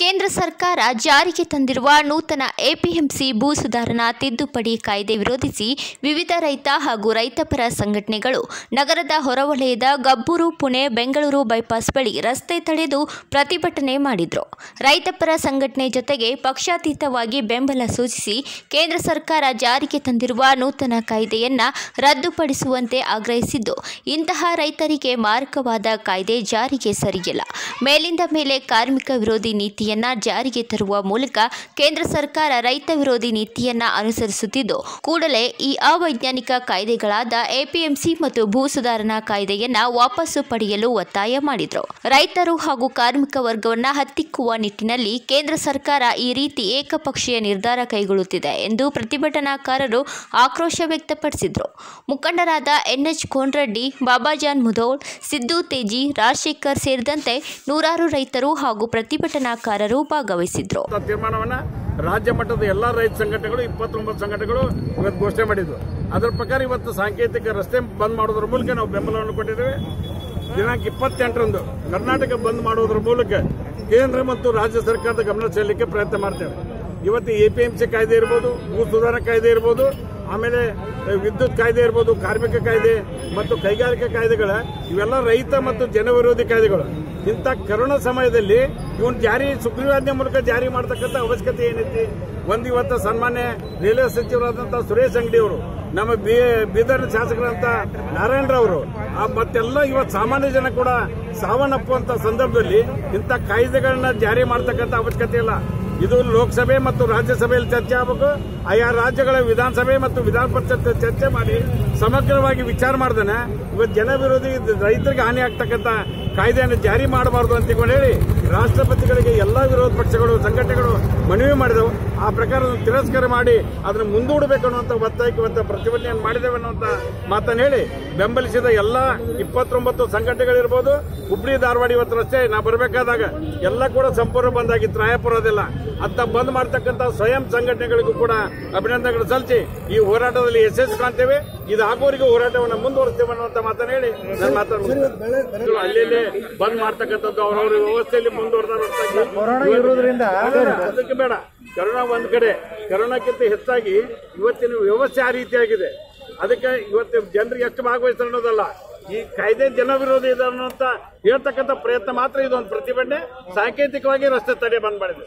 ಕೇಂದ್ರ ಸರ್ಕಾರ ಜಾರಿಗೆ ತಂದಿರುವ ನೂತನ ಎಪಿಎಂಸಿ ಭೂ ಸುಧಾರಣಾ ತಿದ್ದುಪಡಿ ಕಾಯ್ದೆ ವಿರೋಧಿಸಿ ವಿವಿಧ ರೈತ ಹಾಗೂ ರೈತಪರ ಸಂಘಟನೆಗಳು ನಗರದ ಹೊರವಲಯದ ಗಬ್ಬೂರು ಪುಣೆ ಬೆಂಗಳೂರು ಬೈಪಾಸ್ ಬಳಿ ರಸ್ತೆ ತಡೆದು ಪ್ರತಿಭಟನೆ ಮಾಡಿದ್ರು ರೈತಪರ ಸಂಘಟನೆ ಜೊತೆಗೆ ಪಕ್ಷಾತೀತವಾಗಿ ಬೆಂಬಲ ಸೂಚಿಸಿ ಕೇಂದ್ರ ಸರ್ಕಾರ ಜಾರಿಗೆ ತಂದಿರುವ ನೂತನ ಕಾಯ್ದೆಯನ್ನ ರದ್ದುಪಡಿಸುವಂತೆ ಆಗ್ರಹಿಸಿದ್ದು ಇಂತಹ ರೈತರಿಗೆ ಮಾರಕವಾದ ಕಾಯ್ದೆ ಜಾರಿಗೆ ಸರಿಯಿಲ್ಲ ಮೇಲಿಂದ ಮೇಲೆ ಕಾರ್ಮಿಕ ವಿರೋಧಿ ನೀತಿಯನ್ನ ಜಾರಿಗೆ ತರುವ ಮೂಲಕ ಕೇಂದ್ರ ಸರ್ಕಾರ ರೈತ ವಿರೋಧಿ ನೀತಿಯನ್ನ ಅನುಸರಿಸುತ್ತಿದ್ದು ಕೂಡಲೇ ಈ ಅವೈಜ್ಞಾನಿಕ ಕಾಯ್ದೆಗಳಾದ ಎಪಿಎಂಸಿ ಮತ್ತು ಭೂ ಸುಧಾರಣಾ ಕಾಯ್ದೆಯನ್ನ ವಾಪಸ್ಸು ಪಡೆಯಲು ಒತ್ತಾಯ ಮಾಡಿದರು ರೈತರು ಹಾಗೂ ಕಾರ್ಮಿಕ ವರ್ಗವನ್ನ ಹತ್ತಿಕ್ಕುವ ನಿಟ್ಟಿನಲ್ಲಿ ಕೇಂದ್ರ ಸರ್ಕಾರ ಈ ರೀತಿ ಏಕಪಕ್ಷೀಯ ನಿರ್ಧಾರ ಕೈಗೊಳ್ಳುತ್ತಿದೆ ಎಂದು ಪ್ರತಿಭಟನಾಕಾರರು ಆಕ್ರೋಶ ವ್ಯಕ್ತಪಡಿಸಿದರು ಮುಖಂಡರಾದ ಎನ್ಎಚ್ ಕೋನ್ರೆಡ್ಡಿ ಬಾಬಾಜಾನ್ ಮುಧೋಳ್ ಸಿದ್ದು ತೇಜಿ ರಾಜಶೇಖರ್ ಸೇರಿದಂತೆ ನೂರಾರು ರೈತರು ಹಾಗೂ ಪ್ರತಿಭಟನಾಕಾರರು ಭಾಗವಹಿಸಿದ್ರು ಅಂತ ತೀರ್ಮಾನವನ್ನ ರಾಜ್ಯ ಮಟ್ಟದ ಎಲ್ಲಾ ರೈತ ಸಂಘಟನೆಗಳು ಇಪ್ಪತ್ತೊಂಬತ್ತು ಸಂಘಟನೆಗಳು ಇವತ್ತು ಘೋಷಣೆ ಮಾಡಿದ್ವು ಅದರ ಪ್ರಕಾರ ಇವತ್ತು ಸಾಂಕೇತಿಕ ರಸ್ತೆ ಬಂದ್ ಮಾಡೋದ್ರ ಮೂಲಕ ನಾವು ಬೆಂಬಲವನ್ನು ಕೊಟ್ಟಿದ್ದೇವೆ ದಿನಾಂಕ ಇಪ್ಪತ್ತೆಂಟರಂದು ಕರ್ನಾಟಕ ಬಂದ್ ಮಾಡೋದ್ರ ಮೂಲಕ ಕೇಂದ್ರ ಮತ್ತು ರಾಜ್ಯ ಸರ್ಕಾರದ ಗಮನ ಸೆಳೆಯಲಿಕ್ಕೆ ಪ್ರಯತ್ನ ಮಾಡ್ತೇವೆ ಇವತ್ತು ಎಪಿಎಂಸಿ ಕಾಯ್ದೆ ಇರ್ಬೋದು ಭೂ ಸುಧಾರಣಾ ಕಾಯ್ದೆ ಇರ್ಬೋದು ಆಮೇಲೆ ವಿದ್ಯುತ್ ಕಾಯ್ದೆ ಇರ್ಬೋದು ಕಾರ್ಮಿಕ ಕಾಯ್ದೆ ಮತ್ತು ಕೈಗಾರಿಕಾ ಕಾಯ್ದೆಗಳ ಇವೆಲ್ಲ ರೈತ ಮತ್ತು ಜನ ವಿರೋಧಿ ಕಾಯ್ದೆಗಳು ಇಂಥ ಕರೋನಾ ಸಮಯದಲ್ಲಿ ಇವನ್ ಜಾರಿ ಸುಗ್ರೀವಾಜ್ಞೆ ಮೂಲಕ ಜಾರಿ ಮಾಡತಕ್ಕಂಥ ಅವಶ್ಯಕತೆ ಏನೈತಿ ಒಂದು ಇವತ್ತು ಸನ್ಮಾನ್ಯ ರೈಲ್ವೆ ಸಚಿವರಾದಂತಹ ಸುರೇಶ್ ಅಂಗಡಿ ಅವರು ನಮ್ಮ ಬಿ- ಬೀದರ್ ಶಾಸಕರಂತ ನಾರಾಯಣರಾವರು ಆ ಮತ್ತೆಲ್ಲ ಇವತ್ತು ಸಾಮಾನ್ಯ ಜನ ಕೂಡ ಸಾವನ್ನಪ್ಪುವಂತ ಸಂದರ್ಭದಲ್ಲಿ ಇಂಥ ಕಾಯ್ದೆಗಳನ್ನ ಜಾರಿ ಮಾಡತಕ್ಕಂಥ ಅವಶ್ಯಕತೆ ಇಲ್ಲ ಇದು ಲೋಕಸಭೆ ಮತ್ತು ರಾಜ್ಯಸಭೆಯಲ್ಲಿ ಚರ್ಚೆ ಆಗಬೇಕು ಆಯಾ ರಾಜ್ಯಗಳ ವಿಧಾನಸಭೆ ಮತ್ತು ವಿಧಾನ ಪರಿಷತ್ ಚರ್ಚೆ ಮಾಡಿ ಸಮಗ್ರವಾಗಿ ವಿಚಾರ ಮಾಡ್ದೇನೆ ಇವತ್ತು ಜನ ವಿರೋಧಿ ರೈತರಿಗೆ ಹಾನಿ ಆಗ್ತಕ್ಕಂಥ ಕಾಯ್ದೆಯನ್ನು ಜಾರಿ ಮಾಡಬಾರದು ಅಂತ ತಿಳ್ಕೊಂಡು ಹೇಳಿ ರಾಷ್ಟ್ರಪತಿಗಳಿಗೆ ಎಲ್ಲಾ ವಿರೋಧ ಪಕ್ಷಗಳು ಸಂಘಟನೆಗಳು ಮನವಿ ಮಾಡಿದವು ಆ ಪ್ರಕಾರ ಅದನ್ನು ತಿರಸ್ಕಾರ ಮಾಡಿ ಅದನ್ನು ಮುಂದೂಡಬೇಕು ಅನ್ನುವಂಥ ಒತ್ತಾಯಕ್ಕೆ ಇವತ್ತು ಪ್ರತಿಭಟನೆಯನ್ನು ಮಾಡಿದ್ದೇವೆ ಅನ್ನುವಂಥ ಮಾತನ್ನು ಹೇಳಿ ಬೆಂಬಲಿಸಿದ ಎಲ್ಲಾ ಇಪ್ಪತ್ತೊಂಬತ್ತು ಸಂಘಟನೆಗಳಿರ್ಬೋದು ಹುಬ್ಳಿ ಧಾರವಾಡ ಇವತ್ತು ರಸ್ತೆ ನಾ ಬರಬೇಕಾದಾಗ ಎಲ್ಲ ಕೂಡ ಸಂಪೂರ್ಣ ಬಂದಾಗಿತ್ತು ರಾಯಪುರ ಅದೆಲ್ಲ ಅಂತ ಬಂದ್ ಮಾಡ್ತಕ್ಕಂಥ ಸ್ವಯಂ ಸಂಘಟನೆಗಳಿಗೂ ಕೂಡ ಅಭಿನಂದನೆಗಳು ಸಲ್ಲಿಸಿ ಈ ಹೋರಾಟದಲ್ಲಿ ಯಶಸ್ವಿ ಕಾಣ್ತೇವೆ ಇದು ಆಗೋವರೆಗೂ ಹೋರಾಟವನ್ನು ಮುಂದುವರಿಸ್ತೇವೆ ಅನ್ನುವಂಥ ಮಾತನ್ನು ಹೇಳಿ ನಾನು ಮಾತಾಡ್ತೀನಿ ಅಲ್ಲಿ ಬಂದ್ ಮಾಡ್ತಕ್ಕಂಥದ್ದು ಅವ್ರವ್ರ ವ್ಯವಸ್ಥೆಯಲ್ಲಿ ಮುಂದುವರೆದ ಇರೋದ್ರಿಂದ ಅದಕ್ಕೆ ಬೇಡ ಕರೋನಾ ಒಂದ್ ಕಡೆ ಕರೋನಾಕ್ಕಿಂತ ಹೆಚ್ಚಾಗಿ ಇವತ್ತಿನ ವ್ಯವಸ್ಥೆ ಆ ರೀತಿಯಾಗಿದೆ ಅದಕ್ಕೆ ಇವತ್ತು ಜನರಿಗೆ ಎಷ್ಟು ಭಾಗವಹಿಸ್ತಾರೆ ಅನ್ನೋದಲ್ಲ ಈ ಕಾಯ್ದೆ ಜನ ವಿರೋಧಿ ಇದೆ ಅನ್ನೋಂತ ಹೇಳ್ತಕ್ಕಂಥ ಪ್ರಯತ್ನ ಮಾತ್ರ ಇದೊಂದು ಪ್ರತಿಭಟನೆ ಸಾಂಕೇತಿಕವಾಗಿ ರಸ್ತೆ ತಡೆ ಬಂದ್ ಮಾಡಿದೆ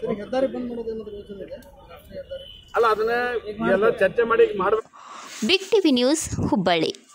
ಅಲ್ಲ ಅದನ್ನ ಎಲ್ಲ ಚರ್ಚೆ ಮಾಡಿ ಮಾಡ್ಬೇಕು ಬಿಗ್ ಟಿವಿ ನ್ಯೂಸ್ ಹುಬ್ಬಳ್ಳಿ